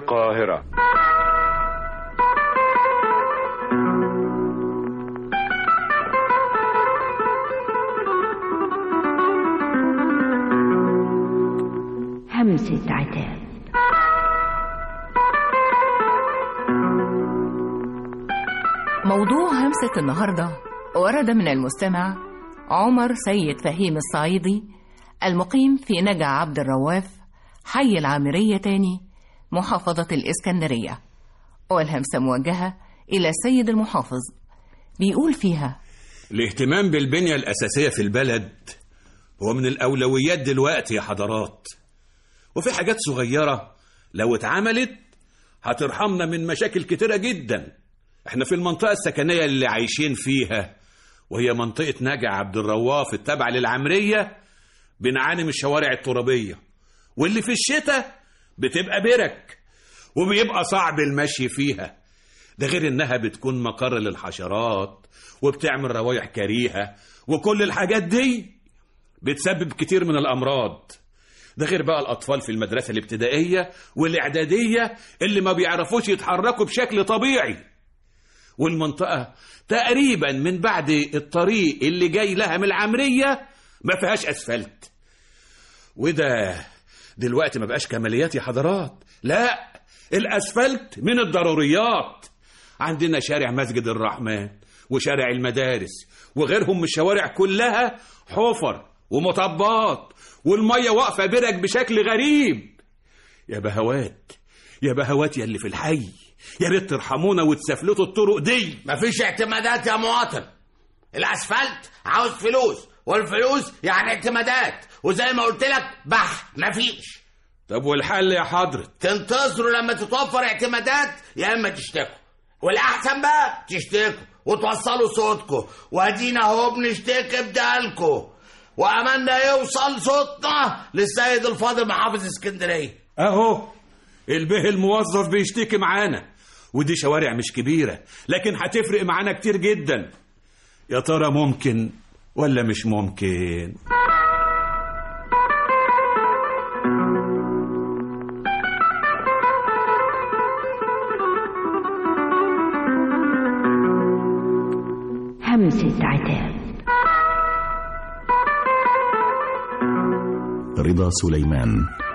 القاهرة همسة عتاب موضوع همسة النهاردة ورد من المستمع عمر سيد فهيم الصعيدي المقيم في نجع عبد الرواف حي العامرية تاني محافظة الإسكندرية والهمسة موجهة إلى السيد المحافظ بيقول فيها الاهتمام بالبنية الأساسية في البلد هو من الأولويات دلوقتي يا حضرات وفي حاجات صغيرة لو اتعملت هترحمنا من مشاكل كتيرة جدا احنا في المنطقة السكنية اللي عايشين فيها وهي منطقة نجع عبد الرواف التابعة للعمرية بنعاني من الشوارع الترابية واللي في الشتاء بتبقى برك وبيبقى صعب المشي فيها ده غير انها بتكون مقر للحشرات وبتعمل روايح كريهة وكل الحاجات دي بتسبب كتير من الأمراض ده غير بقى الأطفال في المدرسة الابتدائية والإعدادية اللي ما بيعرفوش يتحركوا بشكل طبيعي والمنطقة تقريبا من بعد الطريق اللي جاي لها من العمرية ما فيهاش أسفلت وده دلوقتي ما بقاش كماليات يا حضرات لا الأسفلت من الضروريات عندنا شارع مسجد الرحمن وشارع المدارس وغيرهم من الشوارع كلها حفر ومطبات والمية واقفة برك بشكل غريب يا بهوات يا بهوات يا اللي في الحي يا ريت ترحمونا وتسفلتوا الطرق دي مفيش اعتمادات يا مواطن الاسفلت عاوز فلوس والفلوس يعني اعتمادات وزي ما قلت لك بح مفيش طب والحل يا حضرة تنتظروا لما تتوفر اعتمادات يا اما تشتكوا والاحسن بقى تشتكوا وتوصلوا صوتكم وادينا اهو بنشتكي بدالكم واملنا يوصل صوتنا للسيد الفاضل محافظ اسكندريه اهو البه الموظف بيشتكي معانا ودي شوارع مش كبيرة لكن هتفرق معانا كتير جدا يا ترى ممكن ولا مش ممكن همسة عتاب رضا سليمان